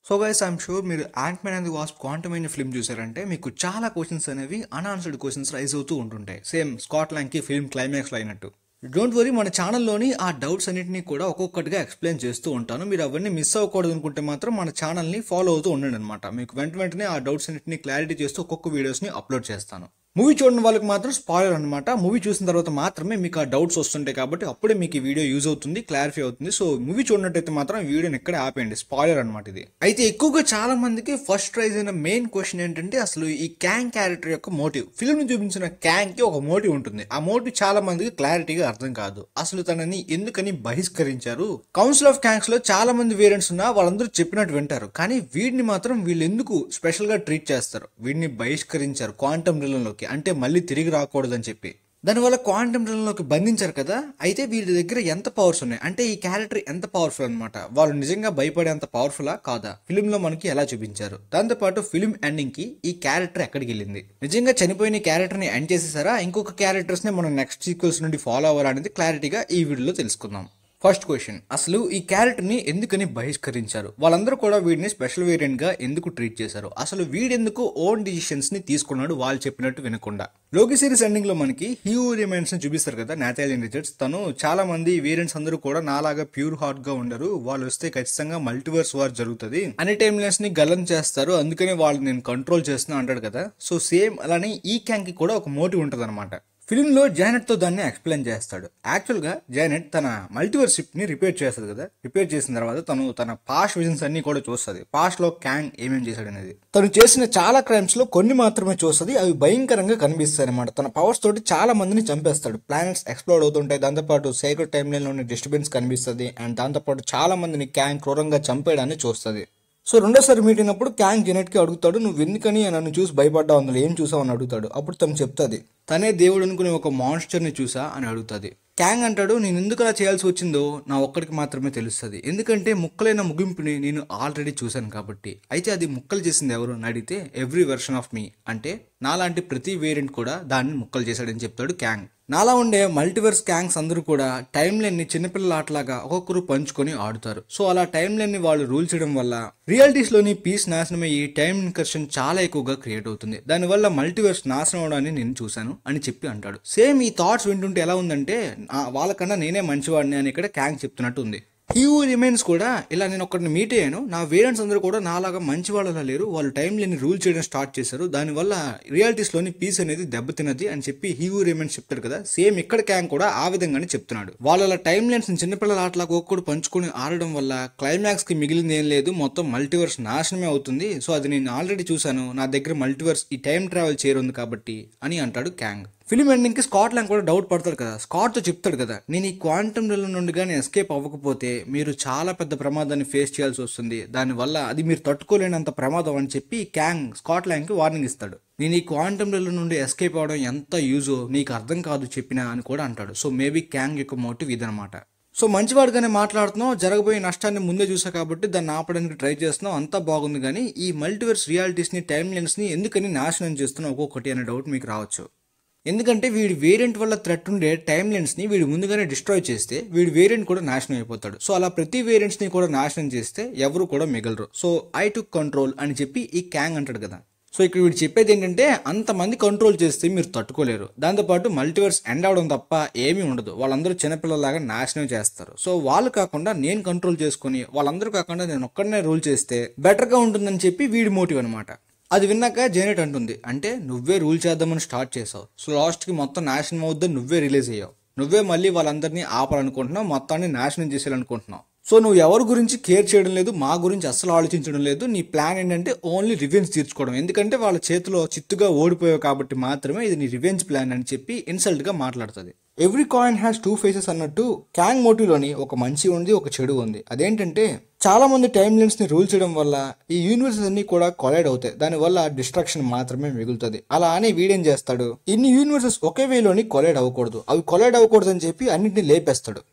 so guys I'm sure మీరు ant man and the wasp quantumania film చూసారంటే మీకు చాలా క్వశ్చన్స్ అనేవి అన్ఆన్సర్డ్ క్వశ్చన్స్ రైజ్ అవుతూ ఉంటుంటాయి సేమ్ స్కాట్లాండ్కి ఫిల్మ్ క్లైమాక్స్లో అయినట్టు డోంట్ వరీ మన ఛానల్లోని ఆ డౌట్స్ అన్నింటినీ కూడా ఒక్కొక్కటిగా ఎక్స్ప్లెయిన్ చేస్తూ ఉంటాను మీరు అవన్నీ మిస్ అవ్వకూడదు అనుకుంటే మాత్రం మన ఛానల్ని ఫాలో అవుతూ ఉండండి అనమాట మీకు వెంట వెంటనే ఆ డౌట్స్ అన్నింటినీ క్లారిటీ చేస్తూ ఒక్కొక్క వీడియోస్ని అప్లోడ్ చేస్తాను మూవీ చూడని వాళ్ళకి మాత్రం స్పాయిలర్ అనమాట మూవీ చూసిన తర్వాత మాత్రమే మీకు ఆ డౌట్స్ వస్తుంటాయి కాబట్టి అప్పుడే మీకు ఈ వీడియో యూజ్ అవుతుంది క్లారిఫై అవుతుంది సో మూవీ చూడనట్టయితే మాత్రం ఈ వీడియోని ఎక్కడే ఆపేయండి స్పాయిలర్ అనమాట ఇది అయితే ఎక్కువగా చాలా మందికి ఫస్ట్ రైజ్ అయిన మెయిన్ క్వశ్చన్ ఏంటంటే అసలు ఈ క్యాంగ్ క్యారెక్టర్ యొక్క మోటివ్ ఫిల్మ్ చూపించిన క్యాంగ్ కి ఒక మోటివ్ ఉంటుంది ఆ మోటివ్ చాలా మందికి క్లారిటీగా అర్థం కాదు అసలు తనని ఎందుకని బహిష్కరించారు కౌన్సిల్ ఆఫ్ క్యాంగ్స్ లో చాలా మంది వేరియంట్స్ ఉన్నా వాళ్ళందరూ చెప్పినట్టు వింటారు కానీ వీడిని మాత్రం వీళ్ళు ఎందుకు స్పెషల్ గా ట్రీట్ చేస్తారు వీడిని బహిష్కరించారు క్వాంటమ్ రిలంలోకి అంటే మళ్ళీ తిరిగి రాకూడదని చెప్పి దానివల్ల క్వాంటమ్ రిలంలోకి బంధించారు కదా అయితే వీళ్ళ దగ్గర ఎంత పవర్స్ ఉన్నాయి అంటే ఈ క్యారెక్టర్ ఎంత పవర్ఫుల్ అనమాట వాళ్ళు నిజంగా భయపడేంత పవర్ఫులా కాదా ఫిలిం లో మనకి ఎలా చూపించారు దాంతోపాటు ఫిలిం ఎండింగ్ కి ఈ క్యారెక్టర్ ఎక్కడికి వెళ్ళింది నిజంగా చనిపోయిన ఈ క్యారెక్టర్ ని ఎండ్ చేసేసారా ఇంకొక క్యారెక్టర్స్ ని మనం నెక్స్ట్ సీక్వెల్స్ నుండి ఫాలో అవ్వాలా అనేది క్లారిటీగా ఈ వీడియోలో తెలుసుకుందాం ఫస్ట్ క్వశ్చన్ అసలు ఈ క్యారెక్టర్ ని ఎందుకని బహిష్కరించారు వాళ్ళందరూ కూడా వీడిని స్పెషల్ వేరియంట్ గా ఎందుకు ట్రీట్ చేశారు అసలు వీడెందుకు ఓన్ డిసిషన్స్ ని తీసుకున్నాడు వాళ్ళు చెప్పినట్టు వినకుండా లోకి సిరీస్ ఎండింగ్ లో మనకి హ్యూ రిమైన్స్ ని చూపిస్తారు కదా నాథాలియన్ రిచర్డ్స్ తను చాలా మంది వేరియంట్స్ అందరూ కూడా నాలాగా ప్యూర్ హార్ట్ గా ఉండరు వాళ్ళు వస్తే ఖచ్చితంగా మల్టీవర్స్ వార్ జరుగుతుంది అన్ని టైమ్ లైన్స్ ని గల్లం చేస్తారు అందుకని వాళ్ళు నేను కంట్రోల్ చేస్తున్నా అంటాడు కదా సో సేమ్ అలానే ఈ క్యాంక్ కి కూడా ఒక మోటివ్ ఉంటుంది ఫిల్మ్లో జానెట్ తో దాన్ని ఎక్స్ప్లెయిన్ చేస్తాడు యాక్చువల్ గా జానెట్ తన మల్టీవర్స్ షిప్ ని రిపేర్ చేస్తుంది కదా రిపేర్ చేసిన తర్వాత తను తన పాస్ట్ విజన్స్ అన్ని కూడా చూస్తుంది పాస్ట్ లో క్యాంగ్ ఏమేం చేశాడు అనేది తను చేసిన చాలా క్రైమ్స్ లో కొన్ని మాత్రమే చూస్తుంది అవి భయంకరంగా కనిపిస్తాయి అనమాట తన పవర్స్ తోటి చాలా మందిని చంపేస్తాడు ప్లానెట్స్ ఎక్స్ప్లోర్ అవుతుంటాయి దాంతోపాటు సైకిల్ టైమ్ లైన్ లోని డిస్టర్బెన్స్ కనిపిస్తుంది అండ్ దాంతోపాటు చాలా మందిని క్యాంగ్ క్రూరంగా చంపేయడాన్ని చూస్తుంది సో రెండోసారి మీట్ అయినప్పుడు క్యాంగ్ జెనెట్ కి అడుగుతాడు నువ్వు ఎందుకని నన్ను చూసి భయపడ్డావు అందులో ఏం చూసావు అని అడుగుతాడు అప్పుడు తను చెప్తాది తనే దేవుడు అనుకునే ఒక మాన్స్టర్ ని చూసా అని అడుగుతుంది క్యాంగ్ అంటాడు నేను ఎందుకు అలా చేయాల్సి వచ్చిందో నా ఒక్కడికి మాత్రమే తెలుస్తుంది ఎందుకంటే ముక్కలైన ముగింపుని నేను ఆల్రెడీ చూశాను కాబట్టి అయితే అది ముక్కలు చేసింది ఎవరు అని అడిగితే ఎవ్రీ వెర్షన్ ఆఫ్ మీ అంటే నాలాంటి ప్రతి వేరియంట్ కూడా దాన్ని ముక్కలు చేశాడని చెప్తాడు క్యాంగ్ నాలా ఉండే మల్టీవర్స్ క్యాంగ్స్ అందరూ కూడా టైం లైన్ ని చిన్నపిల్లల ఆటలాగా ఒక్కొక్కరు పంచుకొని ఆడుతారు సో అలా టైం లైన్ ని వాళ్ళు రూల్ చేయడం వల్ల రియాలిటీస్ లోని పీస్ నాశనం అయ్యి టైం ఇన్కర్షన్ చాలా ఎక్కువగా క్రియేట్ అవుతుంది దానివల్ల మల్టీవర్స్ నాశనం అవడాన్ని నేను చూశాను అని చెప్పి అంటాడు సేమ్ ఈ థాట్స్ వింటుంటే ఎలా ఉందంటే ఆ, వాళ్ళకన్నా నేనే మంచివాడిని అని ఇక్కడ క్యాంగ్ చెప్తున్నట్టు ఉంది హ్యూ రిమైన్స్ కూడా ఇలా నేను ఒకరిని మీట్ అయ్యాను నా వేరియంట్స్ అందరూ కూడా నాలాగా మంచి వాళ్ళలా లేరు వాళ్ళు టైం లేని రూల్ చేయడం స్టార్ట్ చేశారు దానివల్ల రియాలిటీస్ లోని పీస్ అనేది దెబ్బతిన్నది అని చెప్పి హ్యూ రిమైన్స్ చెప్తాడు కదా సేమ్ ఇక్కడ క్యాంగ్ కూడా ఆ విధంగానే చెప్తున్నాడు వాళ్ళ టైం లైన్స్ చిన్నపిల్లల ఆటలాగా ఒక్కడు పంచుకొని ఆడడం వల్ల క్లైమాక్స్ కి మిగిలింది ఏం లేదు మొత్తం మల్టీవర్స్ నాశనమే అవుతుంది సో అది నేను ఆల్రెడీ చూశాను నా దగ్గర మల్టీవర్స్ ఈ టైం ట్రావెల్ చేయరుంది కాబట్టి అని అంటాడు క్యాంగ్ ఫిలిం ఎండింగ్ కి స్కాట్లాండ్ కూడా డౌట్ పడతాడు కదా స్కాట్ తో చెప్తాడు కదా నేను ఈ క్వాంటమ్ రిల్ నుండి కానీ ఎస్కేప్ అవ్వకపోతే మీరు చాలా పెద్ద ప్రమాదాన్ని ఫేస్ చేయాల్సి వస్తుంది దానివల్ల అది మీరు తట్టుకోలేనంత ప్రమాదం అని చెప్పి క్యాంగ్ స్కాట్లాండ్ కి వార్నింగ్ ఇస్తాడు నేను ఈ క్వాంటమ్ రిల్ నుండి ఎస్కేప్ అవడం ఎంత యూజో నీకు అర్థం కాదు చెప్పినా అని కూడా అంటాడు సో మేబీ క్యాంగ్ యొక్క మోటివ్ ఇదనమాట సో మంచివాడుగానే మాట్లాడుతున్నావు జరగబోయే నష్టాన్ని ముందే చూసా కాబట్టి దాన్ని ఆపడానికి ట్రై చేస్తున్నావు అంతా బాగుంది కానీ ఈ మల్టీవర్స్ రియాలిటీస్ని టైమ్ లైన్స్ని ఎందుకని నాశనం చేస్తున్నావు ఒక్కొక్కటి అనే డౌట్ మీకు రావచ్చు ఎందుకంటే వీడి వేరియంట్ వల్ల థ్రెట్ ఉండే టైమ్ లైన్స్ ని వీడు ముందుగానే డిస్ట్రాయ్ చేస్తే వీడి వేరియంట్ కూడా నాశనం అయిపోతాడు సో అలా ప్రతి వేరియంట్స్ ని కూడా నాశనం చేస్తే ఎవరు కూడా మిగలరు సో ఐ టు కంట్రోల్ అని చెప్పి ఈ క్యాంగ్ అంటాడు కదా సో ఇక్కడ వీడు చెప్పేది ఏంటంటే అంతమంది కంట్రోల్ చేస్తే మీరు తట్టుకోలేరు దాంతోపాటు మల్టీవర్స్ ఎండ్ అవడం తప్ప ఏమీ ఉండదు వాళ్ళందరూ చిన్నపిల్లలాగా నాశనం చేస్తారు సో వాళ్ళు కాకుండా నేను కంట్రోల్ చేసుకొని వాళ్ళందరూ కాకుండా నేను ఒక్కడనే రూల్ చేస్తే బెటర్గా ఉంటుందని చెప్పి వీడి మోటివ్ అనమాట అది విన్నాక జేనెట్ అంటుంది అంటే నువ్వే రూల్ చేద్దామని స్టార్ట్ చేసావు సో లాస్ట్కి మొత్తం నాశనం అవుద్దని నువ్వే రిలీజ్ అయ్యావు నువ్వే మళ్ళీ వాళ్ళందరినీ ఆపాలనుకుంటున్నావు మొత్తాన్ని నాశనం చేసేయాలనుకుంటున్నావు సో నువ్వు ఎవరి గురించి కేర్ చేయడం లేదు మా గురించి అస్సలు ఆలోచించడం లేదు నీ ప్లాన్ ఏంటంటే ఓన్లీ రివెంజ్ తీర్చుకోవడం ఎందుకంటే వాళ్ళ చేతిలో చిత్తుగా ఓడిపోయావు కాబట్టి మాత్రమే ఇది నీ రివెంజ్ ప్లాన్ అని చెప్పి ఇన్సల్ట్ గా మాట్లాడుతుంది every coin has two faces అన్నట్టు క్యాంగ్ మోటివ్లోని ఒక మంచి ఉంది ఒక చెడు ఉంది అదేంటంటే చాలా మంది టైం లైన్స్ ని రూల్ చేయడం వల్ల ఈ యూనివర్సెస్ అన్ని కూడా కొలైడ్ అవుతాయి దానివల్ల డిస్ట్రాక్షన్ మాత్రమే మిగులుతుంది అలా అని వీడేం చేస్తాడు ఇన్ని యూనివర్సెస్ ఒకే వేలోని కొలైడ్ అవ్వకూడదు అవి కొలైడ్ అవ్వకూడదు అని చెప్పి అన్నింటిని లేపేస్తాడు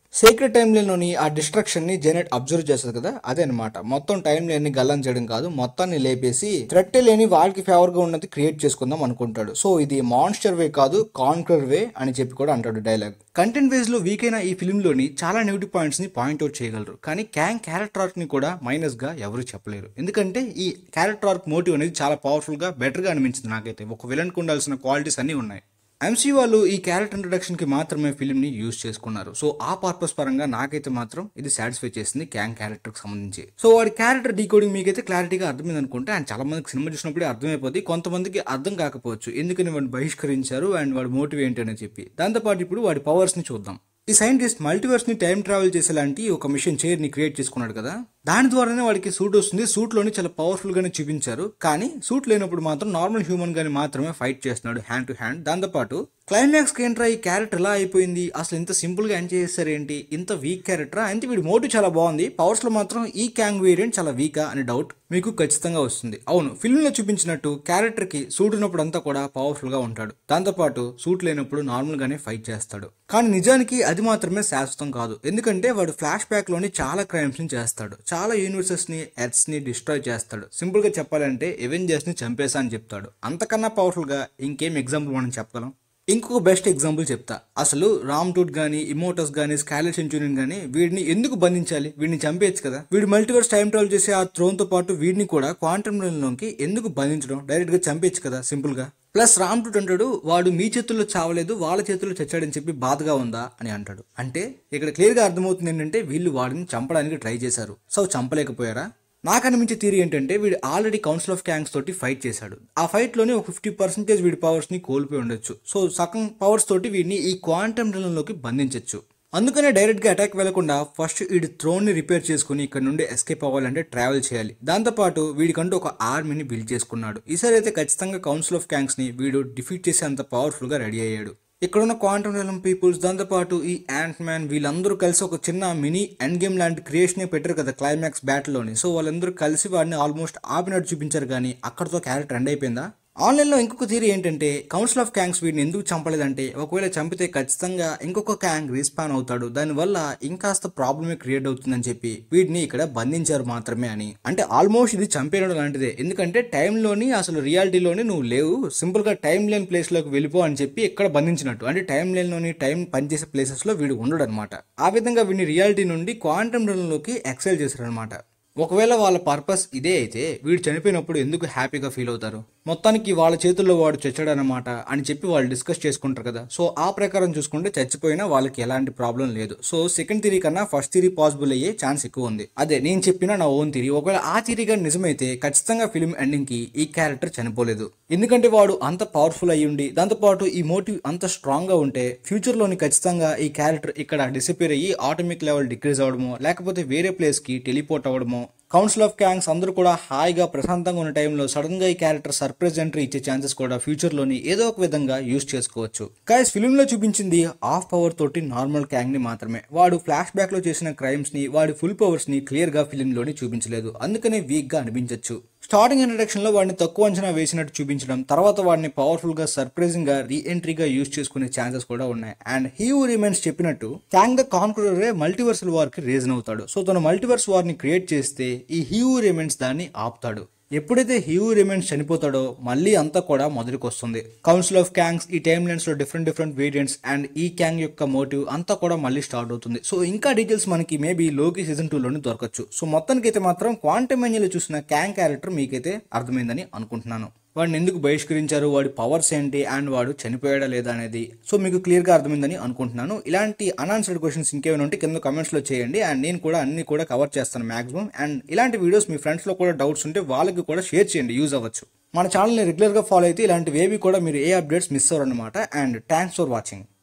సీక్రెట్ టైం లైన్లోని ఆ డిస్ట్రక్షన్ ని జెనెట్ అబ్జర్వ్ చేస్తుంది కదా అదే అనమాట మొత్తం టైం లైన్ ని గల్లం చేయడం కాదు మొత్తాన్ని లేపేసి థ్రెట్ లేని వాళ్ళకి ఫేవర్ గా ఉన్నది క్రియేట్ చేసుకుందాం అనుకుంటాడు సో ఇది మాన్స్టర్ వే కాదు కాన్కర్ వే అని చెప్పి కూడా అంటాడు డైలాగ్ కంటెంట్ వేస్ లో వీక్ అయిన ఈ ఫిల్మ్ లోని చాలా నెగిటివ్ పాయింట్స్ ని పాయింట్ అవుట్ చేయగలరు కానీ క్యాంగ్ క్యారెక్టర్ ఆర్క్ ని కూడా మైనస్ గా ఎవరు చెప్పలేరు ఎందుకంటే ఈ క్యారెక్టర్ ఆర్క్ మోటివ్ అనేది చాలా పవర్ఫుల్ గా బెటర్ గా అనిపించింది నాకైతే ఒక విలన్ కు ఉండాల్సిన క్వాలిటీస్ అన్ని ఉన్నాయి ఎంసీ వాళ్ళు ఈ క్యారెక్టర్ ఇంట్రొడక్షన్ కి మాత్రమే ఫిల్మ్ ని యూజ్ చేసుకున్నారు సో ఆ పర్పస్ పరంగా నాకైతే మాత్రం ఇది సాటిస్ఫై చేసింది క్యాంగ్ క్యారెక్టర్ కి సంబంధించి సో వాడి క్యారెక్టర్ డీకోడింగ్ మీకైతే క్లారిటీగా అర్థమైంది అనుకుంటే అండ్ చాలా మందికి సినిమా చూసినప్పుడే అర్థమైపోతుంది కొంతమందికి అర్థం కాకపోవచ్చు ఎందుకని వాడిని బహిష్కరించారు అండ్ వాడి మోటివ్ ఏంటి అని చెప్పి దాంతోపాటు ఇప్పుడు వాడి పవర్స్ ని చూద్దాం ఈ సైంటిస్ట్ మల్టీవర్స్ ని టైం ట్రావెల్ చేసేలాంటి ఒక మిషన్ చైర్ ని క్రియేట్ చేసుకున్నాడు కదా దాని ద్వారానే వాడికి సూట్ వస్తుంది సూట్ లోని చాలా పవర్ఫుల్ గానే చూపించారు కానీ సూట్ లేనప్పుడు మాత్రం నార్మల్ హ్యూమన్ గాని మాత్రమే ఫైట్ చేస్తున్నాడు హ్యాండ్ టు హ్యాండ్ దాంతోపాటు క్లైమాక్స్ కి ఏంట్రా ఈ క్యారెక్టర్ ఎలా అయిపోయింది అసలు ఇంత సింపుల్ గా ఎండ్ చేస్తారు ఏంటి ఇంత వీక్ క్యారెక్టర్ అంటే వీడి మోటివ్ చాలా బాగుంది పవర్స్ లో మాత్రం ఈ క్యాంగ్ వేరియంట్ చాలా వీకా అనే డౌట్ మీకు ఖచ్చితంగా వస్తుంది అవును ఫిల్మ్ లో చూపించినట్టు క్యారెక్టర్ కి సూట్ ఉన్నప్పుడు అంతా కూడా పవర్ఫుల్ గా ఉంటాడు దాంతోపాటు సూట్ లేనప్పుడు నార్మల్ గానే ఫైట్ చేస్తాడు కానీ నిజానికి అది మాత్రమే శాశ్వతం కాదు ఎందుకంటే వాడు ఫ్లాష్ బ్యాక్ లోని చాలా క్రైమ్స్ ని చేస్తాడు చాలా యూనివర్సెస్ ని ఎర్త్స్ ని డిస్ట్రాయ్ చేస్తాడు సింపుల్ గా చెప్పాలంటే ఎవెంజర్స్ ని చంపేసా అని చెప్తాడు అంతకన్నా పవర్ఫుల్ గా ఇంకేం ఎగ్జాంపుల్ మనం చెప్పగలం ఇంకొక బెస్ట్ ఎగ్జాంపుల్ చెప్తా అసలు రామ్ టూట్ గానీ ఇమోటస్ గానీ స్కాలెట్ సెంచురియన్ గానీ వీడిని ఎందుకు బంధించాలి వీడిని చంపేయచ్చు కదా వీడి మల్టీవర్స్ టైం ట్రావెల్ చేసే ఆ థ్రోన్ తో పాటు వీడిని కూడా క్వాంటమ్ లోకి ఎందుకు బంధించడం డైరెక్ట్ గా చంపేయచ్చు కదా సింపుల్ గా ప్లస్ రామ్ టూట్ అంటాడు వాడు మీ చేతుల్లో చావలేదు వాళ్ళ చేతుల్లో చచ్చాడని చెప్పి బాధగా ఉందా అని అంటాడు అంటే ఇక్కడ క్లియర్ గా అర్థమవుతుంది ఏంటంటే వీళ్ళు వాడిని చంపడానికి ట్రై చేశారు సో చంపలేకపోయారా నాకు అనిపించే థీరీ ఏంటంటే వీడు ఆల్రెడీ కౌన్సిల్ ఆఫ్ క్యాంగ్స్ తోటి ఫైట్ చేశాడు ఆ ఫైట్ లోనే ఒక ఫిఫ్టీ పర్సెంటేజ్ వీడి పవర్స్ ని కోల్పోయి ఉండొచ్చు సో సగం పవర్స్ తోటి వీడిని ఈ క్వాంటమ్ లోకి బంధించవచ్చు అందుకనే డైరెక్ట్ గా అటాక్ వెళ్లకుండా ఫస్ట్ వీడి థ్రోన్ ని రిపేర్ చేసుకుని ఇక్కడ నుండి ఎస్కేప్ అవ్వాలంటే ట్రావెల్ చేయాలి దాంతోపాటు వీడికంటూ ఒక ఆర్మీని బిల్డ్ చేసుకున్నాడు ఈసారి అయితే ఖచ్చితంగా కౌన్సిల్ ఆఫ్ క్యాంగ్స్ ని వీడు డిఫీట్ చేసే అంత పవర్ఫుల్ గా రెడీ అయ్యాడు ఇక్కడున్న క్వాంటమ్ రియలం పీపుల్స్ దాంతోపాటు ఈ యాంట్ మ్యాన్ వీళ్ళందరూ కలిసి ఒక చిన్న మినీ ఎండ్ గేమ్ లాంటి క్రియేషన్ పెట్టారు కదా క్లైమాక్స్ బ్యాటిల్లోని సో వాళ్ళందరూ కలిసి వాడిని ఆల్మోస్ట్ ఆపినట్టు చూపించారు కానీ అక్కడతో క్యారెక్టర్ ఎండ్ అయిపోయిందా ఆన్లైన్లో ఇంకొక థియరీ ఏంటంటే కౌన్సిల్ ఆఫ్ క్యాంగ్స్ వీడిని ఎందుకు చంపలేదంటే ఒకవేళ చంపితే ఖచ్చితంగా ఇంకొక క్యాంగ్ రీస్పాన్ అవుతాడు దానివల్ల ఇంకాస్త ప్రాబ్లమే క్రియేట్ అవుతుందని చెప్పి వీడిని ఇక్కడ బంధించారు మాత్రమే అని అంటే ఆల్మోస్ట్ ఇది చంపేయడం లాంటిదే ఎందుకంటే టైంలోని అసలు రియాలిటీలోని నువ్వు లేవు సింపుల్ గా టైం లేని ప్లేస్ లోకి వెళ్ళిపో అని చెప్పి ఇక్కడ బంధించినట్టు అంటే టైం లేనిలోని టైం పనిచేసే ప్లేసెస్ లో వీడు ఉండడు అనమాట ఆ విధంగా వీడిని రియాలిటీ నుండి క్వాంటమ్ లోకి ఎక్సైల్ చేశారనమాట ఒకవేళ వాళ్ళ పర్పస్ ఇదే అయితే వీడు చనిపోయినప్పుడు ఎందుకు హ్యాపీగా ఫీల్ అవుతారు మొత్తానికి వాళ్ళ చేతుల్లో వాడు చచ్చాడనమాట అని చెప్పి వాళ్ళు డిస్కస్ చేసుకుంటారు కదా సో ఆ ప్రకారం చూసుకుంటే చచ్చిపోయినా వాళ్ళకి ఎలాంటి ప్రాబ్లం లేదు సో సెకండ్ థిరీ కన్నా ఫస్ట్ థిరీ పాసిబుల్ అయ్యే ఛాన్స్ ఎక్కువ ఉంది అదే నేను చెప్పిన నా ఓన్ థిరీ ఒకవేళ ఆ థిరీ కానీ నిజమైతే ఖచ్చితంగా ఫిల్మ్ ఎండింగ్ కి ఈ క్యారెక్టర్ చనిపోలేదు ఎందుకంటే వాడు అంత పవర్ఫుల్ అయ్యి ఉండి దాంతోపాటు ఈ మోటివ్ అంత స్ట్రాంగ్ గా ఉంటే ఫ్యూచర్ లోని ఖచ్చితంగా ఈ క్యారెక్టర్ ఇక్కడ డిసపియర్ అయ్యి ఆటోమిక్ లెవెల్ డిక్రీజ్ అవడమో లేకపోతే వేరే ప్లేస్ కి టెలిపోర్ట్ అవ్వడమో కౌన్సిల్ ఆఫ్ క్యాంగ్స్ అందరూ కూడా హాయిగా ప్రశాంతంగా ఉన్న టైంలో సడన్ గా ఈ క్యారెక్టర్ సర్ప్రైజ్ ఎంట్రీ ఇచ్చే ఛాన్సెస్ కూడా ఫ్యూచర్ లోని ఏదో ఒక విధంగా యూజ్ చేసుకోవచ్చు గైస్ ఫిల్మ్ లో చూపించింది హాఫ్ పవర్ తోటి నార్మల్ క్యాంగ్ ని మాత్రమే వాడు ఫ్లాష్ బ్యాక్ లో చేసిన క్రైమ్స్ ని వాడి ఫుల్ పవర్స్ ని క్లియర్ గా ఫిల్మ్ లోని చూపించలేదు అందుకనే వీక్ గా అనిపించవచ్చు స్టార్టింగ్ ఇంట్రడక్షన్ లో వాడిని తక్కువ అంచనా వేసినట్టు చూపించడం తర్వాత వాడిని పవర్ఫుల్ గా సర్ప్రైజింగ్ గా రీ ఎంట్రీగా యూజ్ చేసుకునే ఛాన్సెస్ కూడా ఉన్నాయి అండ్ హీవో రిమైన్స్ చెప్పినట్టు Kang the conqueror multiversal war కి రీజన్ అవుతాడు సో తను మల్టీవర్స్ వార్ ని క్రియేట్ చేస్తే ఈ హీవో రిమైన్స్ దాన్ని ఆపుతాడు ఎప్పుడైతే హ్యూ రిమైన్స్ చనిపోతాడో మళ్ళీ అంతా కూడా మొదటికి వస్తుంది కౌన్సిల్ ఆఫ్ క్యాంగ్స్ ఈ టైమ్ లైన్స్ లో డిఫరెంట్ డిఫరెంట్ వేరియంట్స్ అండ్ ఈ క్యాంగ్ యొక్క మోటివ్ అంతా కూడా మళ్ళీ స్టార్ట్ అవుతుంది సో ఇంకా డీటెయిల్స్ మనకి మేబీ లోకి సీజన్ టూ లోనే దొరకచ్చు సో మొత్తానికి అయితే మాత్రం క్వాంటమ్ లో చూసిన క్యాంగ్ క్యారెక్టర్ మీకైతే అర్థమైందని అనుకుంటున్నాను వాడిని ఎందుకు బహిష్కరించారు వాడి పవర్స్ ఏంటి అండ్ వాడు చనిపోయాడా లేదా అనేది సో మీకు క్లియర్ గా అర్థమైందని అనుకుంటున్నాను ఇలాంటి అన్ఆన్సర్డ్ క్వశ్చన్స్ ఇంకేమైనా ఉంటే కింద కమెంట్స్ లో చేయండి అండ్ నేను కూడా అన్ని కూడా కవర్ చేస్తాను మాక్సిమం అండ్ ఇలాంటి వీడియోస్ మీ ఫ్రెండ్స్ లో కూడా డౌట్స్ ఉంటే వాళ్ళకి కూడా షేర్ చేయండి యూజ్ అవ్వచ్చు మన ఛానల్ని రెగ్యులర్ గా ఫాలో అయితే ఇలాంటివి ఏవి కూడా మీరు ఏ అప్డేట్స్ మిస్ అవ్వరు అనమాట అండ్ థ్యాంక్స్ ఫర్ వాచింగ్